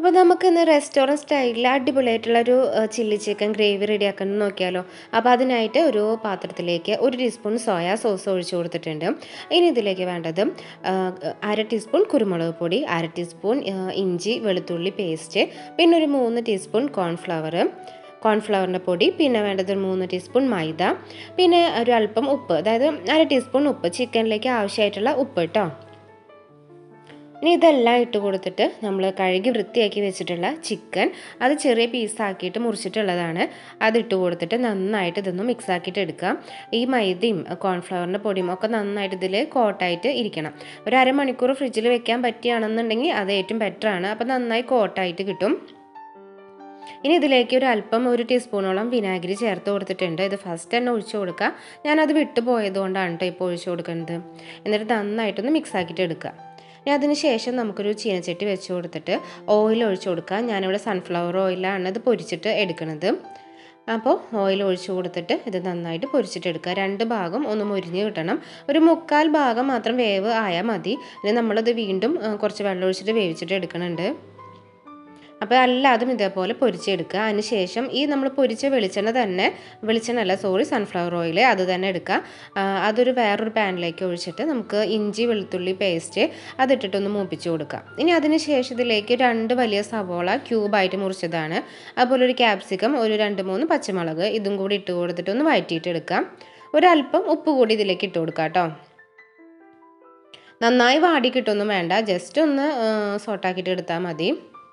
അപ്പോൾ നമുക്കിന്ന് റെസ്റ്റോറൻറ്റ് സ്റ്റൈലിൽ അടിപൊളിയായിട്ടുള്ളൊരു ചില്ലി ചിക്കൻ ഗ്രേവി റെഡിയാക്കാൻ നോക്കിയാലോ അപ്പോൾ അതിനായിട്ട് ഒരു പാത്രത്തിലേക്ക് ഒരു ടീസ്പൂൺ സോയാ സോസ് ഒഴിച്ച് കൊടുത്തിട്ടുണ്ട് ഇനി ഇതിലേക്ക് വേണ്ടത് ആ, അര ടീസ്പൂൺ കുരുമുളക് പൊടി അര ടീസ്പൂൺ ആ, ഇഞ്ചി വെളുത്തുള്ളി പേസ്റ്റ് പിന്നെ ഒരു മൂന്ന് ടീസ്പൂൺ കോൺഫ്ലവർ കോൺഫ്ലവറിൻ്റെ പൊടി പിന്നെ വേണ്ടത് ഒരു മൂന്ന് ടീസ്പൂൺ മൈദ പിന്നെ ഒരു അല്പം ഉപ്പ് അതായത് അര ടീസ്പൂൺ ഉപ്പ് ചിക്കനിലേക്ക് ആവശ്യമായിട്ടുള്ള ഉപ്പ് കേട്ടോ ഇനി ഇതെല്ലാം ഇട്ട് കൊടുത്തിട്ട് നമ്മൾ കഴുകി വൃത്തിയാക്കി വെച്ചിട്ടുള്ള ചിക്കൻ അത് ചെറിയ പീസാക്കിയിട്ട് മുറിച്ചിട്ടുള്ളതാണ് അത് ഇട്ട് കൊടുത്തിട്ട് നന്നായിട്ട് ഇതൊന്ന് മിക്സ് ആക്കിയിട്ട് എടുക്കാം ഈ മൈദയും കോൺഫ്ലവറിൻ്റെ പൊടിയും ഒക്കെ നന്നായിട്ട് ഇതിൽ കോട്ടായിട്ട് ഇരിക്കണം ഒരു അരമണിക്കൂർ ഫ്രിഡ്ജിൽ വെക്കാൻ പറ്റുകയാണെന്നുണ്ടെങ്കിൽ അത് ഏറ്റവും ബെറ്ററാണ് അപ്പോൾ നന്നായി കോട്ടായിട്ട് കിട്ടും ഇനി ഇതിലേക്ക് ഒരു അല്പം ഒരു ടീസ്പൂണോളം വിനാഗിരി ചേർത്ത് കൊടുത്തിട്ടുണ്ട് ഇത് ഫസ്റ്റ് തന്നെ ഒഴിച്ചു കൊടുക്കുക ഞാനത് വിട്ടു പോയതുകൊണ്ടാണ് കേട്ടോ ഇപ്പോൾ ഒഴിച്ചു കൊടുക്കുന്നത് എന്നിട്ട് നന്നായിട്ടൊന്ന് മിക്സ് ആക്കിയിട്ട് എടുക്കുക ഇനി അതിന് ശേഷം നമുക്കൊരു ചീനച്ചട്ടി വെച്ച് കൊടുത്തിട്ട് ഓയിൽ ഒഴിച്ചു കൊടുക്കുക ഞാനിവിടെ സൺഫ്ലവർ ഓയിലാണ് ഇത് പൊരിച്ചിട്ട് എടുക്കുന്നത് അപ്പോൾ ഓയിൽ ഒഴിച്ചു കൊടുത്തിട്ട് ഇത് നന്നായിട്ട് പൊരിച്ചിട്ടെടുക്കുക രണ്ട് ഭാഗം ഒന്ന് മുരിഞ്ഞ് കിട്ടണം ഒരു മുക്കാൽ ഭാഗം മാത്രം വേവ് ആയാൽ മതി ഇനി നമ്മളിത് വീണ്ടും ആ, കുറച്ച് വെള്ളം ഒഴിച്ചിട്ട് വേവിച്ചിട്ട് എടുക്കുന്നുണ്ട് അപ്പോൾ എല്ലാതും ഇതേപോലെ പൊരിച്ചെടുക്കുക അതിന് ശേഷം ഈ നമ്മൾ പൊരിച്ച വെളിച്ചെണ്ണ തന്നെ വെളിച്ചെണ്ണ അല്ല സോറി സൺഫ്ലവർ ഓയിൽ അത് തന്നെ എടുക്കുക ആ, അതൊരു വേറൊരു പാനിലേക്ക് ഒഴിച്ചിട്ട് നമുക്ക് ഇഞ്ചി വെളുത്തുള്ളി പേസ്റ്റ് അതിട്ടിട്ടൊന്ന് മൂപ്പിച്ച് കൊടുക്കുക ഇനി അതിന് ശേഷം ഇതിലേക്ക് രണ്ട് വലിയ സവോള ക്യൂബായിട്ട് മുറിച്ചതാണ് അതുപോലെ ഒരു ക്യാപ്സിക്കം ഒരു രണ്ട് മൂന്ന് പച്ചമുളക് ഇതും കൂടി ഇട്ട് കൊടുത്തിട്ട് ഒന്ന് വഴറ്റിയിട്ട് എടുക്കാം ഒരല്പം ഉപ്പ് കൂടി ഇതിലേക്ക് ഇട്ട് കൊടുക്കാം കേട്ടോ നന്നായി വാടി കിട്ടൊന്നും വേണ്ട ജസ്റ്റ് ഒന്ന് സോട്ടാക്കിയിട്ട് എടുത്താൽ മതി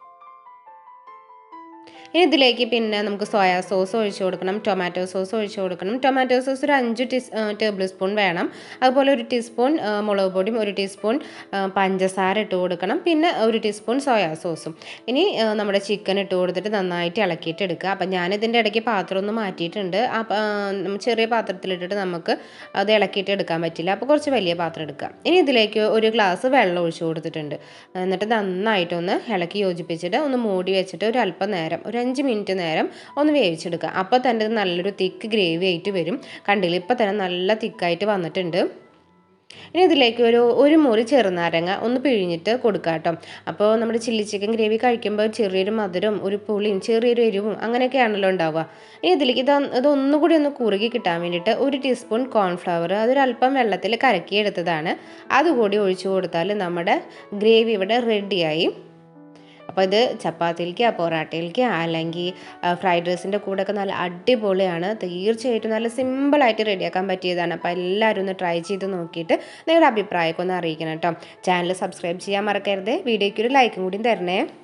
ഇനി ഇതിലേക്ക് പിന്നെ നമുക്ക് സോയാ സോസ് ഒഴിച്ച് കൊടുക്കണം ടൊമാറ്റോ സോസ് ഒഴിച്ച് കൊടുക്കണം ടൊമാറ്റോ സോസ് ഒരു അഞ്ച് ടീ ടേബിൾ സ്പൂൺ വേണം അതുപോലെ ഒരു ടീസ്പൂൺ ആ, മുളക് പൊടിയും ഒരു ടീസ്പൂൺ ആ, പഞ്ചസാര ഇട്ട് കൊടുക്കണം പിന്നെ ഒരു ടീസ്പൂൺ സോയാ സോസും ഇനി ആ, നമ്മുടെ ചിക്കൻ ഇട്ട് കൊടുത്തിട്ട് നന്നായിട്ട് ഇളക്കിയിട്ട് എടുക്കുക അപ്പം ഞാനിതിൻ്റെ ഇടയ്ക്ക് പാത്രം ഒന്ന് മാറ്റിയിട്ടുണ്ട് ആ പ- ആ, നമ്മ ചെറിയ പാത്രത്തിലിട്ടിട്ട് നമുക്ക് അത് ഇളക്കിയിട്ട് എടുക്കാൻ പറ്റില്ല അപ്പോൾ കുറച്ച് വലിയ പാത്രം എടുക്കുക ഇനി ഇതിലേക്ക് ഒരു ഗ്ലാസ് വെള്ളം ഒഴിച്ച് കൊടുത്തിട്ടുണ്ട് എന്നിട്ട് നന്നായിട്ടൊന്ന് ഇളക്കി യോജിപ്പിച്ചിട്ട് ഒന്ന് മൂടി വെച്ചിട്ട് ഒരു അല്പം നേരം ഒരു അഞ്ച് മിനിറ്റ് നേരം ഒന്ന് വേവിച്ചെടുക്കുക അപ്പോൾ തന്നെ ഇത് നല്ലൊരു തിക്ക് ഗ്രേവി ആയിട്ട് വരും കണ്ടില്ല ഇപ്പോൾ തന്നെ നല്ല തിക്കായിട്ട് വന്നിട്ടുണ്ട് ഇനി ഇതിലേക്ക് ഒരു ഒരു മുറി ചെറുനാരങ്ങ ഒന്ന് പിഴിഞ്ഞിട്ട് കൊടുക്കുക കേട്ടോ അപ്പോൾ നമ്മുടെ ചില്ലി ചിക്കൻ ഗ്രേവി കഴിക്കുമ്പോൾ ചെറിയൊരു മധുരം ഒരു പുളിയും ചെറിയൊരു എരിവും അങ്ങനെയൊക്കെയാണല്ലോ ഉണ്ടാവുക ഇനി ഇതിലേക്ക് ഇത് ഇതൊന്നുകൂടി ഒന്ന് കുറുകി കിട്ടാൻ വേണ്ടിയിട്ട് ഒരു ടീസ്പൂൺ കോൺഫ്ലവർ അതൊരല്പം വെള്ളത്തിൽ കലക്കിയെടുത്തതാണ് അതുകൂടി ഒഴിച്ചു കൊടുത്താൽ നമ്മുടെ ഗ്രേവി ഇവിടെ റെഡിയായി അപ്പോൾ ഇത് ചപ്പാത്തിയിലേക്ക് പൊറാട്ടയിലേക്ക് അല്ലെങ്കിൽ ഫ്രൈഡ് റൈസിൻ്റെ കൂടെയൊക്കെ നല്ല അടിപൊളിയാണ് തീർച്ചയായിട്ടും നല്ല സിമ്പിളായിട്ട് റെഡിയാക്കാൻ പറ്റിയതാണ് അപ്പോൾ എല്ലാവരും ഒന്ന് ട്രൈ ചെയ്ത് നോക്കിയിട്ട് നിങ്ങളുടെ അഭിപ്രായമൊക്കെ ഒന്ന് അറിയിക്കണം കേട്ടോ ചാനൽ സബ്സ്ക്രൈബ് ചെയ്യാൻ മറക്കരുത് വീഡിയോയ്ക്ക് ഒരു ലൈക്കും കൂടി തരണേ